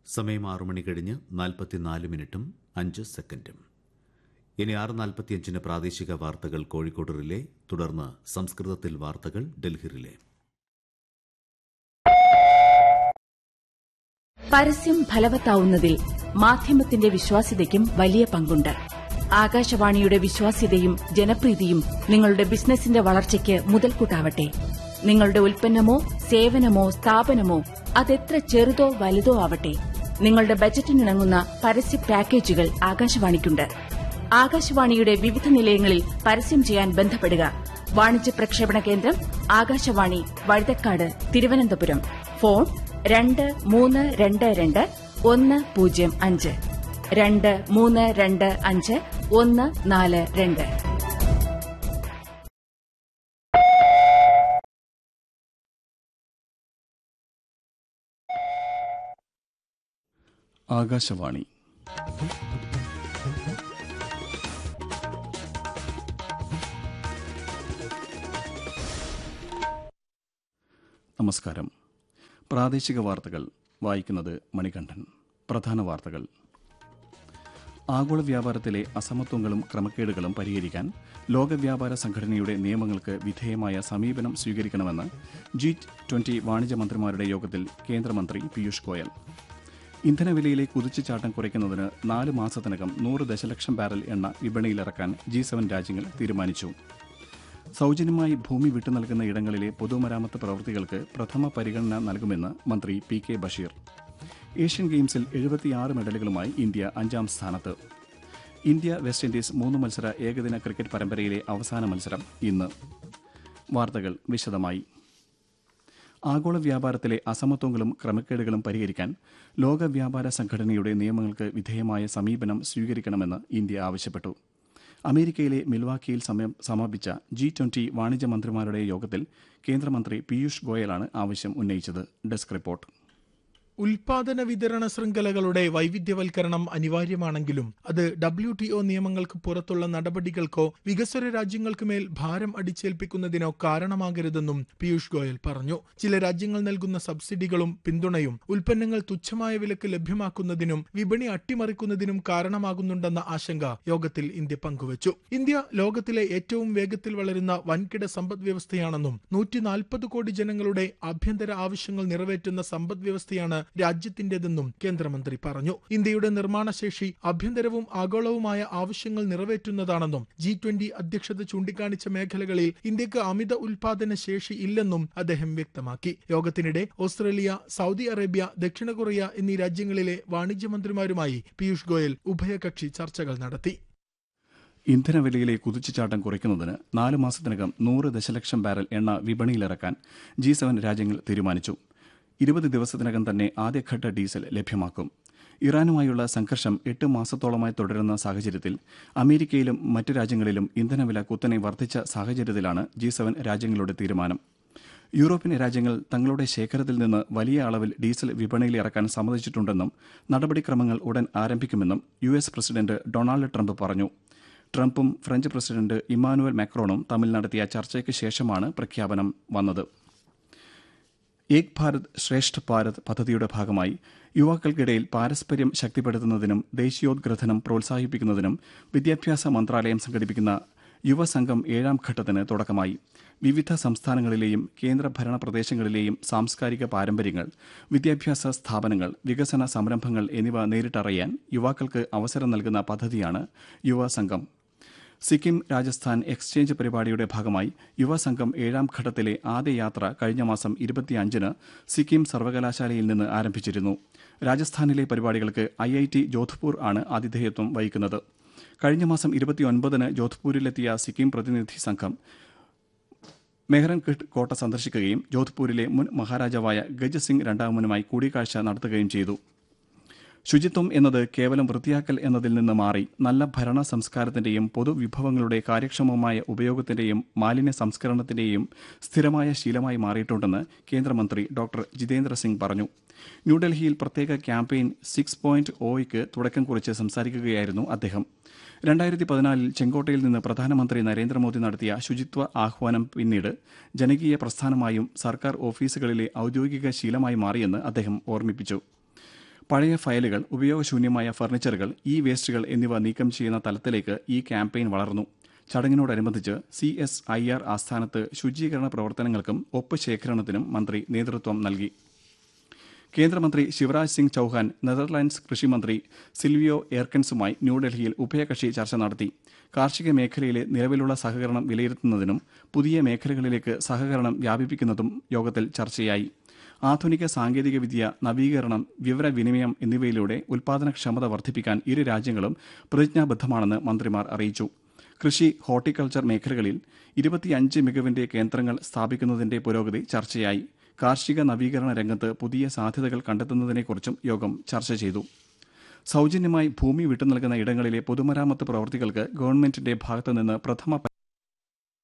സമയം ആറു മണി കഴിഞ്ഞ് നാൽപ്പത്തിനാല് മിനിറ്റും അഞ്ച് സെക്കൻഡും ഇനി ആറ് നാൽപ്പത്തിയഞ്ചിന് പ്രാദേശിക വാർത്തകൾ കോഴിക്കോട് റിലേ തുടർന്ന് സംസ്കൃതത്തിൽ വാർത്തകൾ ഡൽഹി റിലേ പരസ്യം ഫലവത്താവുന്നതിൽ മാധ്യമത്തിന്റെ വിശ്വാസ്യതയ്ക്കും വലിയ പങ്കുണ്ട് ആകാശവാണിയുടെ വിശ്വാസ്യതയും ജനപ്രീതിയും നിങ്ങളുടെ ബിസിനസിന്റെ വളർച്ചയ്ക്ക് മുതൽക്കൂട്ടാവട്ടെ നിങ്ങളുടെ ഉൽപ്പന്നമോ സേവനമോ സ്ഥാപനമോ അതെത്ര ചെറുതോ വലുതോ ആവട്ടെ നിങ്ങളുടെ ബജറ്റിനിണങ്ങുന്ന പരസ്യ പാക്കേജുകൾ ആകാശവാണിക്കുണ്ട് ആകാശവാണിയുടെ വിവിധ നിലയങ്ങളിൽ പരസ്യം ചെയ്യാൻ ബന്ധപ്പെടുക വാണിജ്യ പ്രക്ഷേപണ കേന്ദ്രം ആകാശവാണി വഴുതക്കാട് തിരുവനന്തപുരം ഫോൺ രണ്ട് മൂന്ന് രണ്ട് രണ്ട് ഒന്ന് പൂജ്യം അഞ്ച് രണ്ട് മൂന്ന് രണ്ട് അഞ്ച് ഒന്ന് നാല് രണ്ട് ആകാശവാണി നമസ്കാരം പ്രാദേശിക വാർത്തകൾ വായിക്കുന്നത് മണികണ്ഠൻ പ്രധാന വാർത്തകൾ ആഗോള വ്യാപാരത്തിലെ അസമത്വങ്ങളും ക്രമക്കേടുകളും പരിഹരിക്കാൻ ലോക വ്യാപാര സംഘടനയുടെ നിയമങ്ങൾക്ക് വിധേയമായ സമീപനം സ്വീകരിക്കണമെന്ന് ജി ട്വന്റി വാണിജ്യ മന്ത്രിമാരുടെ യോഗത്തിൽ കേന്ദ്രമന്ത്രി പീയൂഷ് ഗോയൽ ഇന്ധനവിലയിലെ കുതിച്ചുചാട്ടം കുറയ്ക്കുന്നതിന് നാല് മാസത്തിനകം നൂറ് ദശലക്ഷം ബാരൽ എണ്ണ വിപണിയിലിറക്കാൻ ജി സെവൻ രാജ്യങ്ങൾ തീരുമാനിച്ചു സൗജന്യമായി ഭൂമി വിട്ടു നൽകുന്ന ഇടങ്ങളിലെ പൊതുമരാമത്ത് പ്രവൃത്തികൾക്ക് പ്രഥമ പരിഗണന നൽകുമെന്ന് മന്ത്രി പി കെ ബഷീർ ഏഷ്യൻ ഗെയിംസിൽ എഴുപത്തിയാറ് മെഡലുകളുമായി ഇന്ത്യ അഞ്ചാം സ്ഥാനത്ത് ഇന്ത്യ വെസ്റ്റ് ഇൻഡീസ് മൂന്ന് മത്സര ഏകദിന ക്രിക്കറ്റ് പരമ്പരയിലെ അവസാന മത്സരം ഇന്ന് വാർത്തകൾ വിശദമായി ആഗോള വ്യാപാരത്തിലെ അസമത്വങ്ങളും ക്രമക്കേടുകളും പരിഹരിക്കാൻ ലോക വ്യാപാര സംഘടനയുടെ നിയമങ്ങൾക്ക് വിധേയമായ സമീപനം സ്വീകരിക്കണമെന്ന് ഇന്ത്യ ആവശ്യപ്പെട്ടു അമേരിക്കയിലെ മിൽവാക്കിയിൽ സമയം സമാപിച്ച ജി ട്വന്റി വാണിജ്യ മന്ത്രിമാരുടെ യോഗത്തിൽ കേന്ദ്രമന്ത്രി പീയൂഷ് ഗോയലാണ് ആവശ്യം ഉന്നയിച്ചത് ഡെസ്ക് റിപ്പോർട്ട് ഉൽപാദന വിതരണ ശൃംഖലകളുടെ വൈവിധ്യവൽക്കരണം അനിവാര്യമാണെങ്കിലും അത് ഡബ്ല്യു ടി ഒ നിയമങ്ങൾക്ക് പുറത്തുള്ള നടപടികൾക്കോ വികസ്വര രാജ്യങ്ങൾക്ക് മേൽ ഭാരം അടിച്ചേൽപ്പിക്കുന്നതിനോ കാരണമാകരുതെന്നും പീയൂഷ് ഗോയൽ പറഞ്ഞു ചില രാജ്യങ്ങൾ നൽകുന്ന സബ്സിഡികളും പിന്തുണയും ഉൽപ്പന്നങ്ങൾ തുച്ഛമായ വിലക്ക് ലഭ്യമാക്കുന്നതിനും വിപണി അട്ടിമറിക്കുന്നതിനും കാരണമാകുന്നുണ്ടെന്ന ആശങ്ക യോഗത്തിൽ ഇന്ത്യ പങ്കുവച്ചു ഇന്ത്യ ലോകത്തിലെ ഏറ്റവും വേഗത്തിൽ വളരുന്ന വൻകിട സമ്പദ് വ്യവസ്ഥയാണെന്നും നൂറ്റി നാൽപ്പത് കോടി ജനങ്ങളുടെ ആഭ്യന്തര ആവശ്യങ്ങൾ നിറവേറ്റുന്ന സമ്പദ് വ്യവസ്ഥയാണ് രാജ്യത്തിന്റേതെന്നും കേന്ദ്രമന്ത്രി പറഞ്ഞു ഇന്ത്യയുടെ നിർമ്മാണശേഷി ആഭ്യന്തരവും ആഗോളവുമായ ആവശ്യങ്ങൾ നിറവേറ്റുന്നതാണെന്നും ജി ട്വന്റി അധ്യക്ഷത ചൂണ്ടിക്കാണിച്ച മേഖലകളിൽ ഇന്ത്യക്ക് അമിത ഉൽപാദന ശേഷി ഇല്ലെന്നും അദ്ദേഹം വ്യക്തമാക്കി യോഗത്തിനിടെ ഓസ്ട്രേലിയ സൗദി അറേബ്യ ദക്ഷിണ കൊറിയ എന്നീ രാജ്യങ്ങളിലെ വാണിജ്യമന്ത്രിമാരുമായി പീയൂഷ് ഗോയൽ ഉഭയകക്ഷി ചർച്ചകൾ നടത്തി ഇന്ധനവിലയിലെ കുതിച്ചുചാട്ടം കുറയ്ക്കുന്നതിന് നാല് മാസത്തിനകം നൂറ് ദശലക്ഷം ബാരൽ എണ്ണ വിപണിയിലിറക്കാൻ ജി സെവൻ രാജ്യങ്ങൾ തീരുമാനിച്ചു ഇരുപത് ദിവസത്തിനകം തന്നെ ആദ്യഘട്ട ഡീസൽ ലഭ്യമാക്കും ഇറാനുമായുള്ള സംഘർഷം എട്ട് മാസത്തോളമായി തുടരുന്ന സാഹചര്യത്തിൽ അമേരിക്കയിലും മറ്റ് രാജ്യങ്ങളിലും ഇന്ധനവില കുത്തനെ വർദ്ധിച്ച സാഹചര്യത്തിലാണ് ജി സെവൻ രാജ്യങ്ങളുടെ തീരുമാനം യൂറോപ്യൻ രാജ്യങ്ങൾ തങ്ങളുടെ ശേഖരത്തിൽ നിന്ന് വലിയ അളവിൽ ഡീസൽ വിപണിയിൽ ഇറക്കാൻ സമ്മതിച്ചിട്ടുണ്ടെന്നും നടപടിക്രമങ്ങൾ ഉടൻ ആരംഭിക്കുമെന്നും U S president Donald Trump പറഞ്ഞു ട്രംപും ഫ്രഞ്ച് പ്രസിഡന്റ് ഇമാനുവൽ മാക്രോണും തമ്മിൽ നടത്തിയ ചർച്ചയ്ക്ക് ശേഷമാണ് പ്രഖ്യാപനം വന്നത് ഏക് ഭാരത് ശ്രേഷ്ഠ ഭാരത് പദ്ധതിയുടെ ഭാഗമായി യുവാക്കൾക്കിടയിൽ പാരസ്പര്യം ശക്തിപ്പെടുത്തുന്നതിനും ദേശീയോദ്ഗ്രഥനം പ്രോത്സാഹിപ്പിക്കുന്നതിനും വിദ്യാഭ്യാസ മന്ത്രാലയം സംഘടിപ്പിക്കുന്ന യുവസംഘം ഏഴാം ഘട്ടത്തിന് തുടക്കമായി വിവിധ സംസ്ഥാനങ്ങളിലെയും കേന്ദ്രഭരണ പ്രദേശങ്ങളിലെയും സാംസ്കാരിക പാരമ്പര്യങ്ങൾ വിദ്യാഭ്യാസ സ്ഥാപനങ്ങൾ വികസന സംരംഭങ്ങൾ എന്നിവ നേരിട്ടറിയാൻ യുവാക്കൾക്ക് അവസരം നൽകുന്ന പദ്ധതിയാണ് യുവസംഘം സിക്കിം രാജസ്ഥാൻ എക്സ്ചേഞ്ച് പരിപാടിയുടെ ഭാഗമായി യുവസംഘം ഏഴാം ഘട്ടത്തിലെ ആദ്യ യാത്ര കഴിഞ്ഞ മാസം ഇരുപത്തിയഞ്ചിന് സിക്കിം സർവകലാശാലയിൽ നിന്ന് ആരംഭിച്ചിരുന്നു രാജസ്ഥാനിലെ പരിപാടികൾക്ക് ഐ ഐ ടി ജോധ്പൂർ ആണ് ആതിഥേയത്വം വഹിക്കുന്നത് കഴിഞ്ഞ മാസം ഇരുപത്തിയൊൻപതിന് ജോധ്പൂരിലെത്തിയ സിക്കിം പ്രതിനിധി സംഘം മെഹ്റൻഘട്ട് കോട്ട സന്ദർശിക്കുകയും ജോധ്പൂരിലെ മുൻ മഹാരാജാവായ ഗജ് സിംഗ് രണ്ടാമനുമായി കൂടിക്കാഴ്ച നടത്തുകയും ചെയ്തു ശുചിത്വം എന്നത് കേവലം വൃത്തിയാക്കൽ എന്നതിൽ നിന്ന് മാറി നല്ല ഭരണ സംസ്കാരത്തിന്റെയും പൊതുവിഭവങ്ങളുടെ കാര്യക്ഷമമായ ഉപയോഗത്തിന്റെയും മാലിന്യ സംസ്കരണത്തിന്റെയും സ്ഥിരമായ ശീലമായി മാറിയിട്ടുണ്ടെന്ന് കേന്ദ്രമന്ത്രി ഡോക്ടർ ജിതേന്ദ്ര സിംഗ് പറഞ്ഞു ന്യൂഡൽഹിയിൽ പ്രത്യേക ക്യാമ്പയിൻ സിക്സ് പോയിന്റ് ഒയ്ക്ക് തുടക്കം കുറിച്ച് സംസാരിക്കുകയായിരുന്നു അദ്ദേഹം രണ്ടായിരത്തി പതിനാലിൽ ചെങ്കോട്ടയിൽ നിന്ന് പ്രധാനമന്ത്രി നരേന്ദ്രമോദി നടത്തിയ ശുചിത്വ ആഹ്വാനം പിന്നീട് ജനകീയ പ്രസ്ഥാനമായും സർക്കാർ ഓഫീസുകളിലെ ഔദ്യോഗിക ശീലമായി മാറിയെന്ന് അദ്ദേഹം ഓർമ്മിപ്പിച്ചു പഴയ ഫയലുകൾ ഉപയോഗശൂന്യമായ ഫർണിച്ചറുകൾ ഇ വേസ്റ്റുകൾ എന്നിവ നീക്കം ചെയ്യുന്ന തലത്തിലേക്ക് ഈ ക്യാമ്പയിൻ വളർന്നു ചടങ്ങിനോടനുബന്ധിച്ച് സി എസ് ഐ ആർ ആസ്ഥാനത്ത് ശുചീകരണ പ്രവർത്തനങ്ങൾക്കും ഒപ്പ് ശേഖരണത്തിനും മന്ത്രി നേതൃത്വം നൽകി കേന്ദ്രമന്ത്രി ശിവരാജ് സിംഗ് ചൌഹാൻ നെതർലാൻഡ്സ് കൃഷിമന്ത്രി സിൽവിയോ എയർക്കൻസുമായി ന്യൂഡൽഹിയിൽ ഉഭയകക്ഷി ചർച്ച നടത്തി കാർഷിക മേഖലയിലെ നിലവിലുള്ള സഹകരണം വിലയിരുത്തുന്നതിനും പുതിയ മേഖലകളിലേക്ക് സഹകരണം വ്യാപിപ്പിക്കുന്നതും യോഗത്തിൽ ചർച്ചയായി ആധുനിക സാങ്കേതികവിദ്യ നവീകരണം വിവരവിനിമയം എന്നിവയിലൂടെ ഉൽപാദനക്ഷമത വർദ്ധിപ്പിക്കാൻ ഇരു രാജ്യങ്ങളും പ്രതിജ്ഞാബദ്ധമാണെന്ന് മന്ത്രിമാർ അറിയിച്ചു കൃഷി ഹോർട്ടിക്കൾച്ചർ മേഖലകളിൽ ഇരുപത്തിയഞ്ച് മികവിന്റെ കേന്ദ്രങ്ങൾ സ്ഥാപിക്കുന്നതിന്റെ പുരോഗതി ചർച്ചയായി കാർഷിക നവീകരണ രംഗത്ത് പുതിയ സാധ്യതകൾ കണ്ടെത്തുന്നതിനെക്കുറിച്ചും യോഗം ചർച്ച ചെയ്തു സൗജന്യമായി ഭൂമി വിട്ടുനൽകുന്ന ഇടങ്ങളിലെ പൊതുമരാമത്ത് പ്രവൃത്തികൾക്ക് ഗവൺമെന്റിന്റെ ഭാഗത്തുനിന്ന് പ്രഥമ